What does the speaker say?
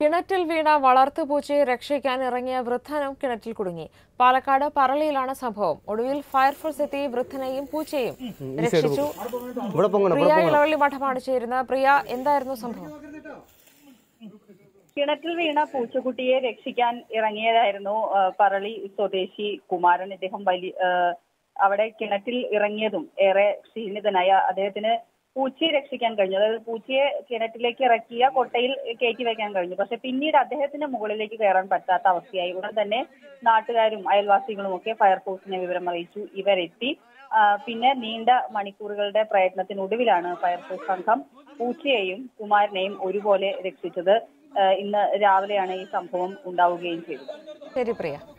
കിണറ്റിൽ വീണ വളർത്തുപൂച്ചയെ രക്ഷിക്കാൻ ഇറങ്ങിയ വൃദ്ധനും കിണറ്റിൽ കുടുങ്ങി പാലക്കാട് പറളിയിലാണ് സംഭവം ഒടുവിൽ ഫയർഫോഴ്സ് എത്തി വൃദ്ധനെയും പൂച്ചയും രക്ഷിച്ചു ഇവിടെ പൊങ്ങണം പ്രിയ ഇളവള്ളി മഠമാണ് ചേരുന്നത് പ്രിയ എന്തായിരുന്നു സംഭവം കിണറ്റിൽ വീണ പൂച്ചക്കുട്ടിയെ രക്ഷിക്കാൻ ഇറങ്ങിയതായിരുന്നു ആ, പറളി സ്വദേശി കുമാരൻ ഇദ്ദേഹം വലിയ ആ, അവിടെ കിണറ്റിൽ ഇറങ്ങിയതും ഏറെ ക്ഷീണിതനായ അദ്ദേഹത്തിന് പൂച്ചയെ രക്ഷിക്കാൻ കഴിഞ്ഞു അതായത് പൂച്ചയെ കിണറ്റിലേക്ക് ഇറക്കിയ കൊട്ടയിൽ കയറ്റി വെക്കാൻ കഴിഞ്ഞു പക്ഷെ പിന്നീട് അദ്ദേഹത്തിന്റെ മുകളിലേക്ക് കയറാൻ പറ്റാത്ത അവസ്ഥയായി ഉടൻ തന്നെ നാട്ടുകാരും അയൽവാസികളും ഒക്കെ ഫയർഫോഴ്സിനെ വിവരം അറിയിച്ചു ഇവരെത്തി ആ, പിന്നെ നീണ്ട മണിക്കൂറുകളുടെ പ്രയത്നത്തിനൊടുവിലാണ് ഫയർഫോഴ്സ് സംഘം പൂച്ചയെയും കുമാരനെയും ഒരുപോലെ രക്ഷിച്ചത് ആ, ഇന്ന് രാവിലെയാണ് ഈ സംഭവം ഉണ്ടാവുകയും ചെയ്തത് ശരി പ്രിയ